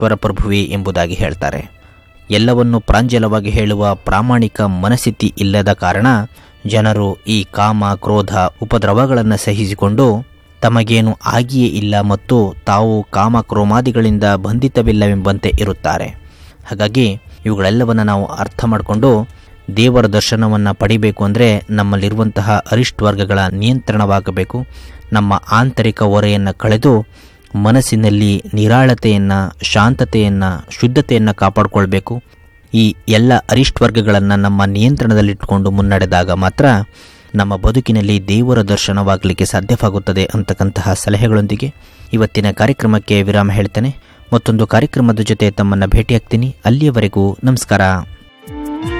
ಈಶ್ವರ ಪ್ರಭುವೇ ಎಂಬುದಾಗಿ ಹೇಳ್ತಾರೆ ಎಲ್ಲವನ್ನು ಪ್ರಾಂಜಲವಾಗಿ ಹೇಳುವ ಪ್ರಾಮಾಣಿಕ ಮನಸ್ಥಿತಿ ಇಲ್ಲದ ಕಾರಣ ಜನರು ಈ ಕಾಮ ಕ್ರೋಧ ಉಪದ್ರವಗಳನ್ನು ಸಹಿಸಿಕೊಂಡು ತಮಗೇನು ಆಗಿಯೇ ಇಲ್ಲ ಮತ್ತು ತಾವು ಕಾಮ ಕ್ರೋಮಾದಿಗಳಿಂದ ಬಂಧಿತವಿಲ್ಲವೆಂಬಂತೆ ಇರುತ್ತಾರೆ ಹಾಗಾಗಿ ಇವುಗಳೆಲ್ಲವನ್ನು ನಾವು ಅರ್ಥ ಮಾಡಿಕೊಂಡು ದೇವರ ದರ್ಶನವನ್ನು ಪಡಿಬೇಕು ಅಂದರೆ ನಮ್ಮಲ್ಲಿರುವಂತಹ ಅರಿಷ್ಟ್ ವರ್ಗಗಳ ನಿಯಂತ್ರಣವಾಗಬೇಕು ನಮ್ಮ ಆಂತರಿಕ ಹೊರೆಯನ್ನು ಕಳೆದು ಮನಸ್ಸಿನಲ್ಲಿ ನಿರಾಳತೆಯನ್ನು ಶಾಂತತೆಯನ್ನು ಶುದ್ಧತೆಯನ್ನು ಕಾಪಾಡಿಕೊಳ್ಬೇಕು ಈ ಎಲ್ಲ ಅರಿಷ್ಟ್ ವರ್ಗಗಳನ್ನು ನಮ್ಮ ನಿಯಂತ್ರಣದಲ್ಲಿಟ್ಟುಕೊಂಡು ಮುನ್ನಡೆದಾಗ ಮಾತ್ರ ನಮ್ಮ ಬದುಕಿನಲ್ಲಿ ದೇವರ ದರ್ಶನವಾಗಲಿಕ್ಕೆ ಸಾಧ್ಯವಾಗುತ್ತದೆ ಅಂತಕ್ಕಂತಹ ಸಲಹೆಗಳೊಂದಿಗೆ ಇವತ್ತಿನ ಕಾರ್ಯಕ್ರಮಕ್ಕೆ ವಿರಾಮ ಹೇಳ್ತೇನೆ ಮತ್ತೊಂದು ಕಾರ್ಯಕ್ರಮದ ಜೊತೆ ತಮ್ಮನ್ನು ಭೇಟಿಯಾಗ್ತೀನಿ ಅಲ್ಲಿಯವರೆಗೂ ನಮಸ್ಕಾರ